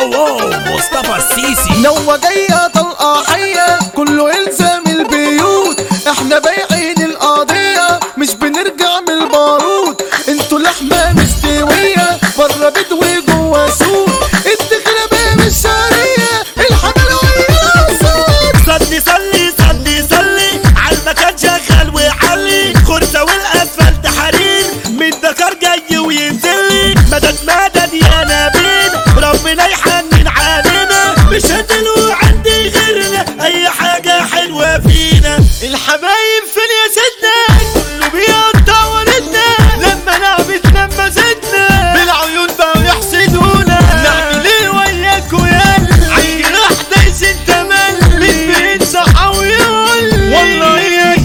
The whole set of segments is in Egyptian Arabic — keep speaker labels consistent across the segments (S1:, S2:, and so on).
S1: واو واو مصطفى السيسي
S2: نوة جاية طلقة حية كله إلزام البيوت احنا بايعين القضية مش بنرجع من البارود انتوا لحمة مستوية بره بدوي جوا سود الدخلة باب الشعرية الحملوية صوت
S3: صلي صلي صلي صلي عالمكان شغال ويعلي خرزة والاسفلت حرير من دكار جاي وينزل لي مدد مدد يا نبيل ربنا يحنن علينا مش هتلو عندي غيرنا اي حاجة حلوة فينا الحبايب فين يا سيدنا كله بيقطع ولدنا لما لعبت لما زدنا بالعيون بقوا يحسدونا نعمل ايه وياكوا يالا عالجراح دايس التمل مين بينصح او يقول والله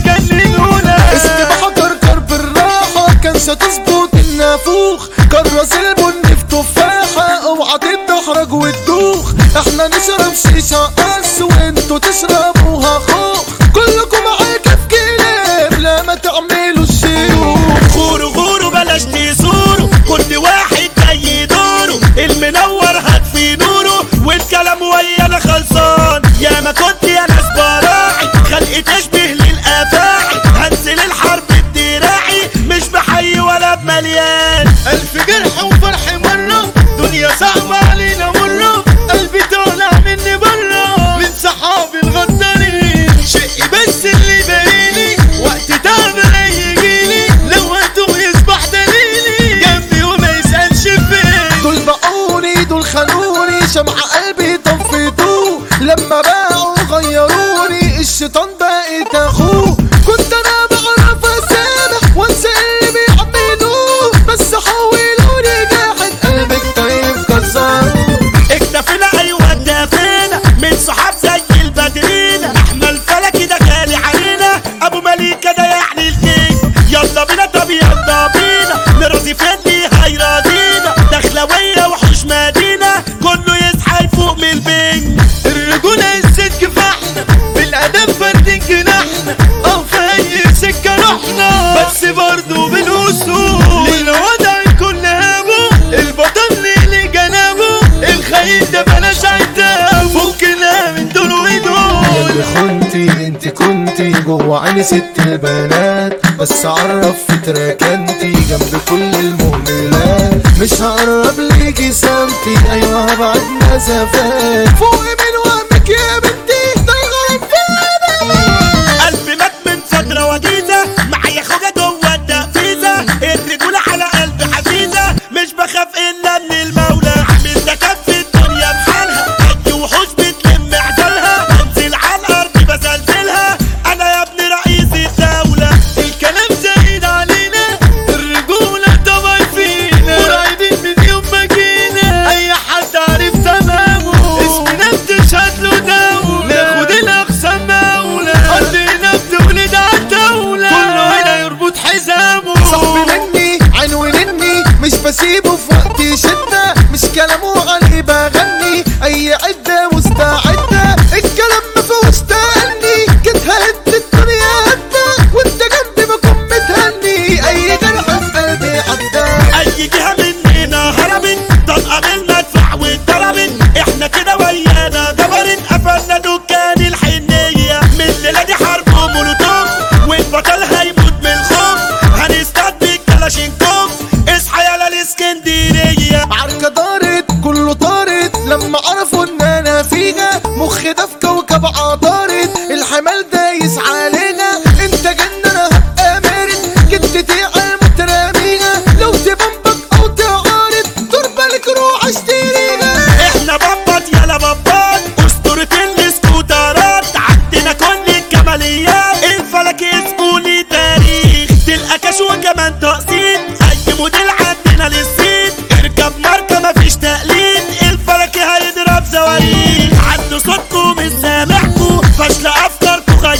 S3: يجننونا
S2: استباحة كركر بالراحة كانش تظبط النافوخ كرس البن في تفاحة اوعى تتدحرج وتدوخ احنا نشرب شيشة قص وانتوا تشربوها خوخ كلكم عاكف كلام لا ما تعملوا الشيوخ
S3: غوروا غوروا بلاش تزوروا كل واحد جاي دوره المنور هتفي نوره والكلام ويانا خلصان يا ما كنت يا ناس براعي خلقي تشبه للافاعي هنزل الحرب بدراعي مش بحي ولا بمليان الف جرح وفرح مره دنيا صعبه علينا مره قلبي طالع مني بره من صحابي الغدارين شقي بس اللي باقيلي وقت تعب هيجيلي لو هتوه يصبح دليلي جنبي وما يسألش فين
S2: دول باعوني دول خانوني شمع قلبي طفيتوه لما باعوا غيروني الشيطان بقيت اخوه كنت انا بعرف اسامح وانسى اللي بيعملوه بس حولوني جاحد قلبك طيب كسروه
S3: اكتفينا ايوه اتفقنا من صحاب زي البدرين احنا الفلكي ده غالي علينا ابو مليكة ده يعني الكيس يلا بينا طب يلا بينا نرضي فندي هيراضينا دخلوية وحوش مدينة كله يصحى يفوق من البنج الرجولة الست كفاحنا بالادب فردين جناحنا اه في اي سكة رحنا بس برضه بالوصول للوضع كل هابه البطل اللي جنابه الخاين ده بلاش عتاب فكنا من دول ودول
S2: اللي خنتي انت كنتي جوه عيني ست البنات بس عرف في تراكنتي جنب كل المهملات مش هقرب ليكي سمتي ايوه هبعد مسافات فوق من وهمك يا بنتي ده الغرب في
S3: قلبي مات من فترة وجيزة معايا خوجة جوه التقفيزة الرجولة على قلبي حفيظة مش بخاف إلا من المولى عامل ده كان في الدنيا بحالها أي وحوش بتلم عجلها بنزل على الأرض بزلزلها أنا يا ابن رئيس الدولة الكلام زايد علينا الرجولة طبعا فينا قريبين من يوم ما جينا أي حد عارف تمامه اسمنا بتشهد له دولة ناخد الأقصى مولى أرضنا بتولد عالدولة كله هنا يربط حزامه
S2: صاحبي مني عنوي مني مش بسيبه في وقت شدة مش كلامه عليه بغني اي عدة مستعدة الكلام ما فيهوش تأني جيت هد الدنيا هدى وانت جنبي بكون متهني اي جرح في قلبي عدى
S3: اي جهه مننا هربت طلقه من المدفع واتضربت احنا كده ويانا دبرت قفلنا دكان الحنيه من الليله دي حرب ومولوتوف والبطل هيموت من الخوف هنستدبك كلاشينكوف اصحى يلا الاسكندريه
S2: عركة دارت كله طارت لما عرفوا ان انا فيها مخي ده في كوكب عطارد الحمال دايس علينا انت جن انا هبقى مارد جدتي على المترامينا لو تبنبك او تعارض دور بالك روح اشتريها
S3: احنا بطط يلا بطات اسطورة الاسكوترات عندنا كل الكماليات الفلك اسمه ليه تاريخ تلقى وكمان تقسيط اي موديل عندنا للصيت اركب ماركة مفيش تقليد الفلك هيضرب زواريخ عنده صوتكم مش سامعكم فاشلة افكاركم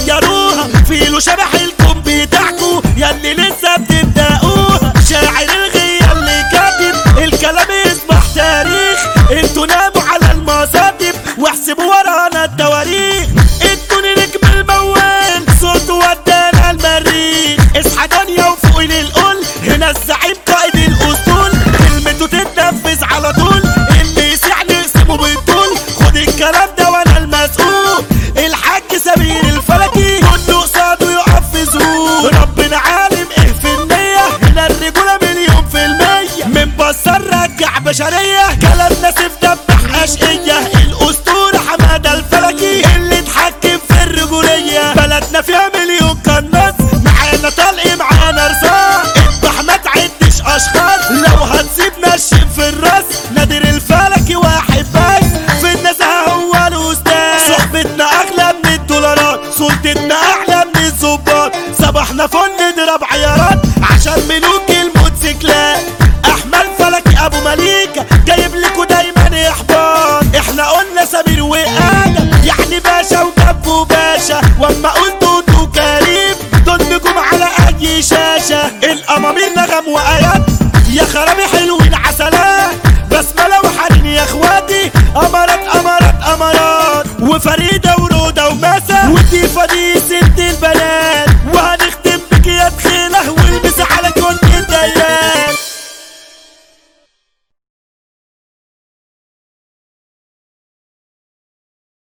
S3: واما قلت توتو كريم دول نجوم على اي شاشة الامامير نغم وايات يا خرابي حلوين عسلات